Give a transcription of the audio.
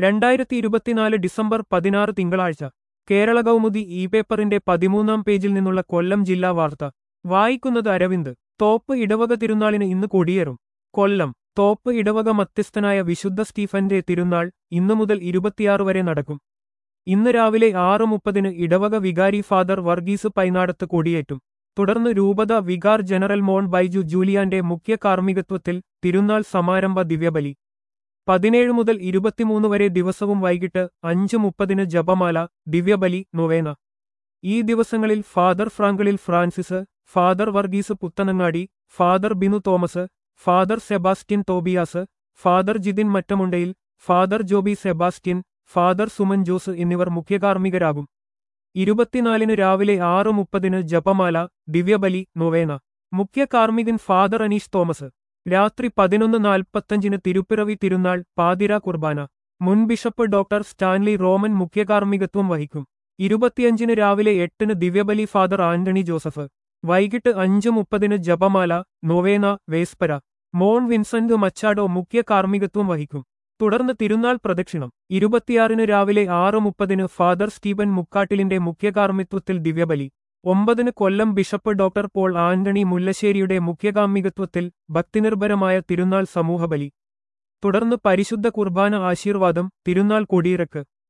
രണ്ടായിരത്തി ഇരുപത്തിനാല് ഡിസംബർ പതിനാറ് തിങ്കളാഴ്ച കേരള കൗമുദി ഇ പേപ്പറിന്റെ പതിമൂന്നാം പേജിൽ നിന്നുള്ള കൊല്ലം ജില്ലാ വാർത്ത വായിക്കുന്നത് അരവിന്ദ് തോപ്പ് ഇടവക തിരുനാളിന് ഇന്ന് കൊടിയേറും കൊല്ലം തോപ്പ് ഇടവക മധ്യസ്ഥനായ വിശുദ്ധ സ്റ്റീഫന്റെ തിരുനാൾ ഇന്നു മുതൽ ഇരുപത്തിയാറ് വരെ നടക്കും ഇന്ന് രാവിലെ ആറ് മുപ്പതിന് ഇടവക വികാരി ഫാദർ വർഗീസ് പൈനാടത്ത് കൊടിയേറ്റും തുടർന്ന് രൂപത വികാർ ജനറൽ മോൺ ബൈജു ജൂലിയാന്റെ മുഖ്യ കാർമ്മികത്വത്തിൽ തിരുനാൾ സമാരംഭ ദിവ്യബലി പതിനേഴ് മുതൽ ഇരുപത്തിമൂന്ന് വരെ ദിവസവും വൈകിട്ട് അഞ്ച് മുപ്പതിന് ജപമാല ദിവ്യബലി നൊവേന ഈ ദിവസങ്ങളിൽ ഫാദർ ഫ്രാങ്കളിൽ Francis father Varghese Puthanangadi father Binu Thomas father Sebastian Tobias father Jithin Mattamundayil father Joby Sebastian father Suman Jose എന്നിവർ മുഖ്യകാർമ്മികരാകും ഇരുപത്തിനാലിന് രാവിലെ ആറ് മുപ്പതിന് ജപമാല ദിവ്യബലി നൊവേന മുഖ്യ കാർമ്മികൻ ഫാദർ അനീഷ് തോമസ് രാത്രി പതിനൊന്ന് നാൽപ്പത്തഞ്ചിന് തിരുപ്പിറവി തിരുനാൾ പാതിര കുർബാന മുൻ ബിഷപ്പ് ഡോക്ടർ സ്റ്റാൻലി റോമൻ മുഖ്യകാർമ്മികത്വം വഹിക്കും ഇരുപത്തിയഞ്ചിന് രാവിലെ എട്ടിന് ദിവ്യബലി ഫാദർ ആന്റണി ജോസഫ് വൈകിട്ട് അഞ്ച് മുപ്പതിന് ജപമാല നൊവേന വേസ്പര മോൺ വിൻസെന്റ് മച്ചാഡോ മുഖ്യ കാർമ്മികത്വം വഹിക്കും തുടർന്ന് തിരുനാൾ പ്രദക്ഷിണം ഇരുപത്തിയാറിന് രാവിലെ ആറ് മുപ്പതിന് ഫാദർ സ്റ്റീവൻ മുക്കാട്ടിലിന്റെ മുഖ്യകാർമ്മിത്വത്തിൽ ദിവ്യബലി ഒമ്പതിന് Kollam bishop doctor Paul Antony മുല്ലശ്ശേരിയുടെ മുഖ്യകാർമ്മികത്വത്തിൽ ഭക്തിനിർഭരമായ തിരുനാൾ സമൂഹബലി തുടർന്ന് പരിശുദ്ധ കുർബാന ആശീർവാദം തിരുനാൾ കൊടിയിറക്ക്